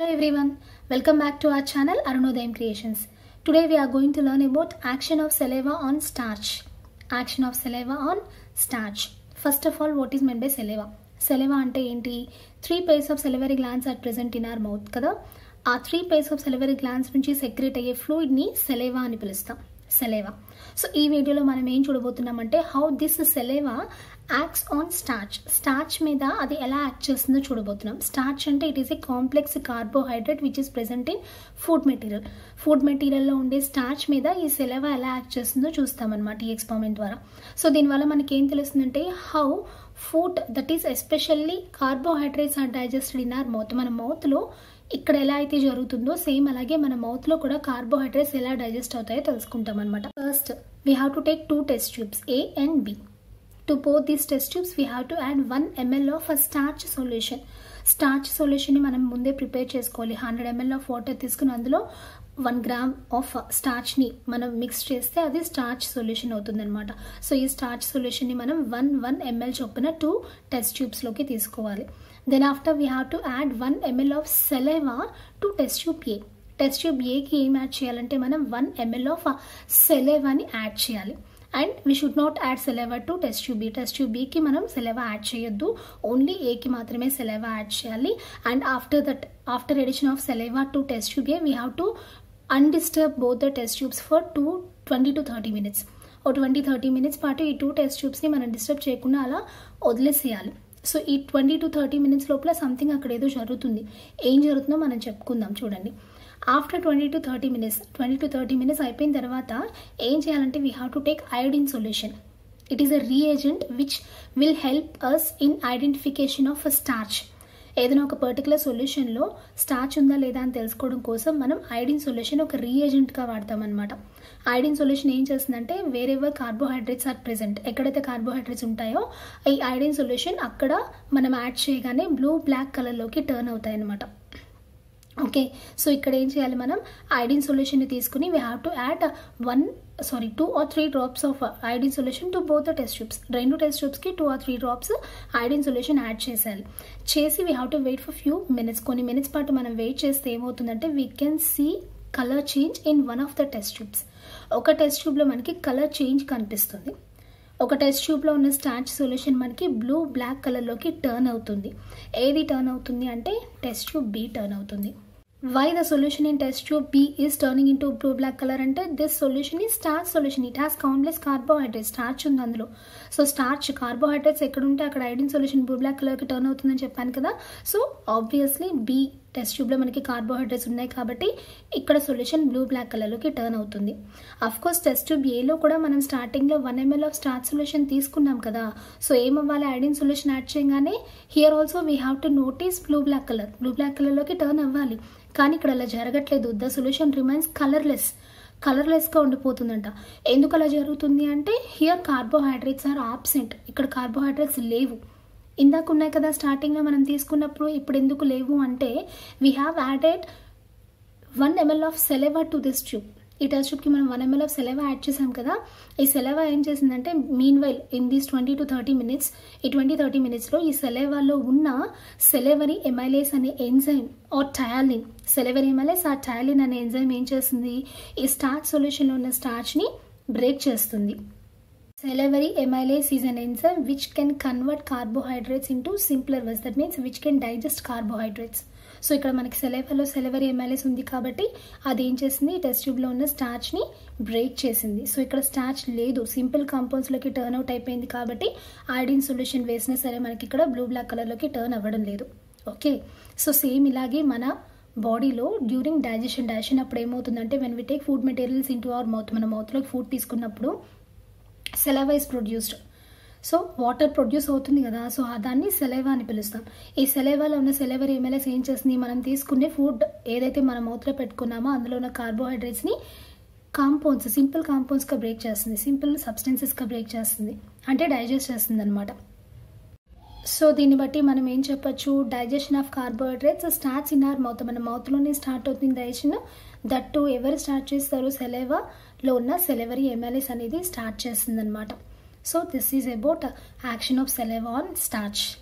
everyone, welcome back to our channel Arunodayam Creations. Today we are going to learn about action of saliva on starch. Action of saliva on starch. First of all, what is meant by saliva? Saliva అంటే ఏంటి three pairs of salivary glands are present in our mouth కదా ఆ three pairs of salivary glands నుంచి secrete అయ్యే ఫ్లూయిడ్ని సెలేవా అని పిలుస్తాం సెలేవా so ఈ వీడియోలో మనం ఏం చూడబోతున్నామంటే how this saliva acts on starch starch మీద అది ఎలా యాక్ట్ చేస్తుందో చూడబోతున్నాం స్టార్చ్ అంటే it is a complex carbohydrate which is present in food material food మెటీరియల్లో ఉండే స్టార్చ్ మీద ఈ సెలవా ఎలా యాక్ట్ చేస్తుందో చూస్తామన్నమాట ఈ ఎక్స్పెరిమెంట్ ద్వారా సో దీనివల్ల మనకి ఏం తెలుస్తుందంటే how food that is especially carbohydrates are digested in our mouth మన మౌత్లో ఇక్కడ ఎలా అయితే జరుగుతుందో సేమ్ అలాగే మన మౌత్లో కూడా కార్బోహైడ్రేట్స్ ఎలా డైజెస్ట్ అవుతాయో తెలుసుకుంటాం అనమాట first we have to take two test tubes A and B to both these test tubes we have to add 1 ml of a starch solution starch సొల్యూషన్ని మనం ముందే ప్రిపేర్ చేసుకోవాలి హండ్రెడ్ ఎంఎల్ ఆఫ్ వాటర్ తీసుకుని అందులో one gram of స్టార్చ్ని మనం mix చేస్తే అది starch solution అవుతుందన్నమాట సో ఈ స్టార్చ్ సొల్యూషన్ని మనం వన్ వన్ ఎంఎల్ చొప్పున టూ టెస్ట్ ట్యూబ్స్లోకి తీసుకోవాలి then after we have to add one ML of saliva to test tube A test tube ఏకి ఏం యాడ్ చేయాలంటే మనం వన్ ఎంఎల్ ఆఫ్ సెలెవాని యాడ్ చేయాలి and we should not add saliva to test tube B test tube బికి మనం saliva add చేయొద్దు only ఏకి మాత్రమే సెలెవా యాడ్ చేయాలి and after that after addition of saliva to test tube A we have to undisturb both the test tubes for to twenty to thirty minutes ఓ twenty thirty minutes పాటు ఈ two test ట్యూబ్స్ని మనం disturb చేయకుండా అలా వదిలేసేయాలి so ఈ twenty to thirty minutes లోపల సంథింగ్ అక్కడ ఏదో జరుగుతుంది ఏం జరుగుతుందో మనం చెప్పుకుందాం చూడండి after twenty to thirty minutes twenty to thirty minutes అయిపోయిన తర్వాత ఏం చేయాలంటే we have to take iodine solution it is a reagent which will help us in identification of a starch ఏదైనా ఒక పర్టికులర్ సొల్యూషన్లో స్టార్చ్ ఉందా లేదా అని తెలుసుకోవడం కోసం మనం ఐడిన్ సొల్యూషన్ ఒక రీఏజెంట్గా వాడతాం అనమాట ఐడిన్ సొల్యూషన్ ఏం చేస్తుందంటే వేరెవర్ కార్బోహైడ్రేట్స్ ఆర్ ప్రెసెంట్ ఎక్కడైతే కార్బోహైడ్రేట్స్ ఉంటాయో ఈ ఐడిన్ సొల్యూషన్ అక్కడ మనం యాడ్ చేయగానే బ్లూ బ్లాక్ కలర్లోకి టర్న్ అవుతాయి అనమాట ఓకే సో ఇక్కడ ఏం చేయాలి మనం ఐడిన్ సొల్యూషన్ని తీసుకుని we have to add one sorry two or three drops of iodine solution to both the test tubes రెండు టెస్ట్ ట్యూబ్స్కి two or three drops iodine solution add చేసేయాలి చేసి we have to wait for few minutes కొన్ని minutes పాటు మనం wait చేస్తే ఏమవుతుందంటే we can see colour change in one of the test tubes ఒక టెస్ట్ ట్యూబ్లో మనకి కలర్ చేంజ్ కనిపిస్తుంది ఒక టెస్ట్ ట్యూబ్లో ఉన్న స్టార్చ్ సొల్యూషన్ మనకి బ్లూ బ్లాక్ కలర్లోకి టర్న్ అవుతుంది ఏది టర్న్ అవుతుంది అంటే టెస్ట్ ట్యూబ్ బి టర్న్ అవుతుంది why the solution in test tube B is turning into blue black colour అంటే దిస్ సొల్యూషన్ ఈ starch solution it has complex carbohydrate starch ఉంది అందులో సో స్టార్చ్ కార్బోహైడ్రేట్స్ ఎక్కడ ఉంటే అక్కడ ఐడిన్ సొల్యూషన్ బ్లూ బ్లాక్ కలర్కి turn అవుతుందని చెప్పాను కదా సో ఆబ్వియస్లీ బి టెస్ట్ ట్యూబ్లో మనకి కార్బోహైడ్రేట్స్ ఉన్నాయి కాబట్టి ఇక్కడ సొల్యూషన్ బ్లూ బ్లాక్ కలర్లోకి టర్న్ అవుతుంది అఫ్ కోర్స్ టెస్ట్ ట్యూబ్ ఏలో కూడా మనం స్టార్టింగ్లో one ML of starch solution తీసుకున్నాం కదా సో ఏమవ్వాలి ఐడిన్ సొల్యూషన్ యాడ్ చేయగానే here also we have to notice blue black colour blue black కలర్లోకి టర్న్ అవ్వాలి కానీ ఇక్కడ అలా జరగట్లేదు ద సొల్యూషన్ రిమైన్స్ కలర్లెస్ కలర్లెస్గా ఉండిపోతుందంట ఎందుకు అలా జరుగుతుంది అంటే హియర్ కార్బోహైడ్రేట్స్ ఆర్ ఆబ్సెంట్ ఇక్కడ కార్బోహైడ్రేట్స్ లేవు ఇందాక ఉన్నాయి కదా స్టార్టింగ్లో మనం తీసుకున్నప్పుడు ఇప్పుడు ఎందుకు లేవు అంటే we have added one ML of saliva to this tube ఈ టెస్ట్ ట్యూబ్కి మనం one ML of saliva add చేసాం కదా ఈ సెలెవా ఏం చేసిందంటే meanwhile in these twenty to thirty minutes ఈ ట్వంటీ థర్టీ మినిట్స్లో ఈ సెలెవాలో ఉన్న సెలెవరీ ఎమైలేస్ అనే enzyme or ptyalin salivary amylase ఆ టయాలిన్ అనే ఎంజైమ్ ఏం చేస్తుంది ఈ స్టార్చ్ సొల్యూషన్లో ఉన్న స్టార్చ్ని బ్రేక్ చేస్తుంది Salivary amylase is an enzyme which can convert carbohydrates into simpler ones. That means which can digest carbohydrates. So ఇక్కడ మనకి సెలైవాలో సెలవరీ ఎమ్ఎల్ఏస్ ఉంది కాబట్టి అది ఏం చేసింది టెస్ట్ ట్యూబ్లో ఉన్న స్టార్చ్ని బ్రేక్ చేసింది సో ఇక్కడ స్టార్చ్ లేదు సింపుల్ కాంపౌండ్స్లోకి టర్న్ అవుట్ అయిపోయింది కాబట్టి ఐడిన్ సొల్యూషన్ వేసినా సరే మనకి ఇక్కడ బ్లూ బ్లాక్ కలర్లోకి టర్న్ అవ్వడం లేదు ఓకే సో సేమ్ ఇలాగే మన బాడీలో డ్యూరింగ్ డైజెషన్ డైజెషన్ అప్పుడు ఏమవుతుందంటే when we take food materials into our mouth మన మౌత్లోకి ఫుడ్ తీసుకున్నప్పుడు saliva is produced so water produce అవుతుంది కదా సో దాన్ని సెలైవా అని పిలుస్తాం ఈ సెలైవాలో ఉన్న సెలైవర్ ఎమ్మెల్యేస్ ఏం చేస్తుంది మనం తీసుకునే ఫుడ్ ఏదైతే మనం మూత్ర పెట్టుకున్నామో అందులో ఉన్న కార్బోహైడ్రేట్స్ని కాంపౌండ్స్ సింపుల్ కాంపౌండ్స్గా బ్రేక్ చేస్తుంది సింపుల్ సబ్స్టెన్సెస్గా బ్రేక్ చేస్తుంది అంటే డైజెస్ట్ చేస్తుంది అనమాట సో దీన్ని బట్టి మనం ఏం చెప్పొచ్చు digestion of carbohydrates starts in our mouth మన మౌత్లోనే స్టార్ట్ అవుతుంది డైజెషన్ దట్టు ఎవరు స్టార్ట్ చేస్తారు సెలెవాలో ఉన్న సెలెవరీ ఎమ్మెల్యేస్ అనేది స్టార్ట్ చేస్తుంది అనమాట so this is about action of saliva on starch